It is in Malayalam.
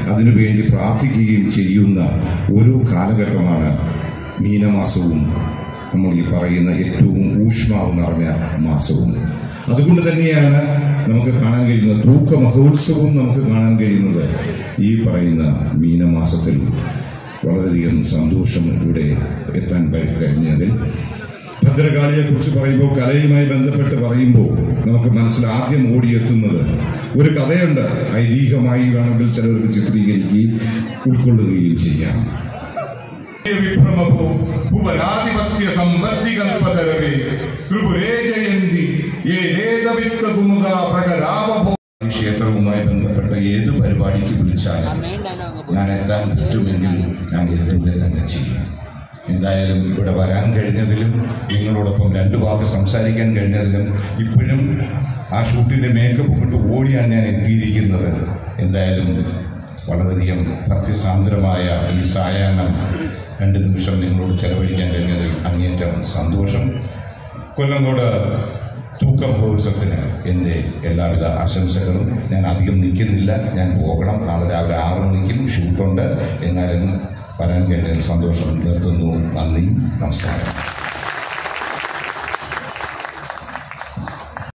അതിനുവേണ്ടി പ്രാർത്ഥിക്കുകയും ചെയ്യുന്ന ഒരു കാലഘട്ടമാണ് മീനമാസവും നമ്മൾ ഈ പറയുന്ന ഏറ്റവും ഊഷ്മാവ് നിറഞ്ഞ മാസവും അതുകൊണ്ട് തന്നെയാണ് നമുക്ക് കാണാൻ കഴിയുന്നത് തൂക്ക മഹോത്സവവും നമുക്ക് കാണാൻ കഴിയുന്നത് ഈ പറയുന്ന മീനമാസത്തിൽ വളരെയധികം സന്തോഷം ഇവിടെ എത്താൻ കഴി- കഴിഞ്ഞതിൽ ഭദ്രകാളിയെ കുറിച്ച് പറയുമ്പോൾ കലയുമായി ബന്ധപ്പെട്ട് പറയുമ്പോൾ നമുക്ക് മനസ്സിൽ ആദ്യം ഓടിയെത്തുന്നത് ഒരു കഥയുണ്ട് ഐതിഹ്യമായി വേണമെങ്കിൽ ചിലർക്ക് ചിത്രീകരിക്കുകയും ഉൾക്കൊള്ളുകയും ചെയ്യാം വിഭ്രമഭോ ഭുവനാധിപത്യ സംവർത്തി കൽപ്പതരവേ ത്രിപുരേ ജയന്തി ഏതവിത്വകുമുഖ പ്രകലാപഭോ ഈ ക്ഷേത്രവുമായി ബന്ധപ്പെട്ട ഏത് പരിപാടിക്ക് വിളിച്ചാലും മെയിൻ ഡയലോഗ് ഞാൻ എത്താൻ പറ്റുമെങ്കിൽ ഞാൻ എത്തുക തന്നെ ചെയ്യും എന്തായാലും ഇവിടെ വരാൻ കഴിഞ്ഞതിലും നിങ്ങളോടൊപ്പം രണ്ടു വാക്ക് സംസാരിക്കാൻ കഴിഞ്ഞതിലും ഇപ്പോഴും ആ ഷൂട്ടിന്റെ മേക്കപ്പ് ഇട്ട് ഓടിയാണ് ഞാൻ എത്തിയിരിക്കുന്നത് എന്തായാലും വളരെയധികം ഭക്തിസാന്ദ്രമായ ഈ സായാഹ്നം രണ്ട് നിമിഷം നിങ്ങളോട് ചെലവഴിക്കാൻ കഴിഞ്ഞതിൽ അങ്ങേറ്റം സന്തോഷം കൊല്ലങ്കോട് തൂക്ക മഹോത്സവത്തിന് എൻ്റെ എല്ലാവിധ ആശംസകളും ഞാൻ അധികം നിൽക്കുന്നില്ല ഞാൻ പോകണം നാളെ രാവിലെ ആറ് മണിക്കും ഷൂട്ടുണ്ട് എന്നാലും വരാൻ കഴിഞ്ഞതിൽ സന്തോഷം നിർത്തുന്നു നന്ദി നമസ്കാരം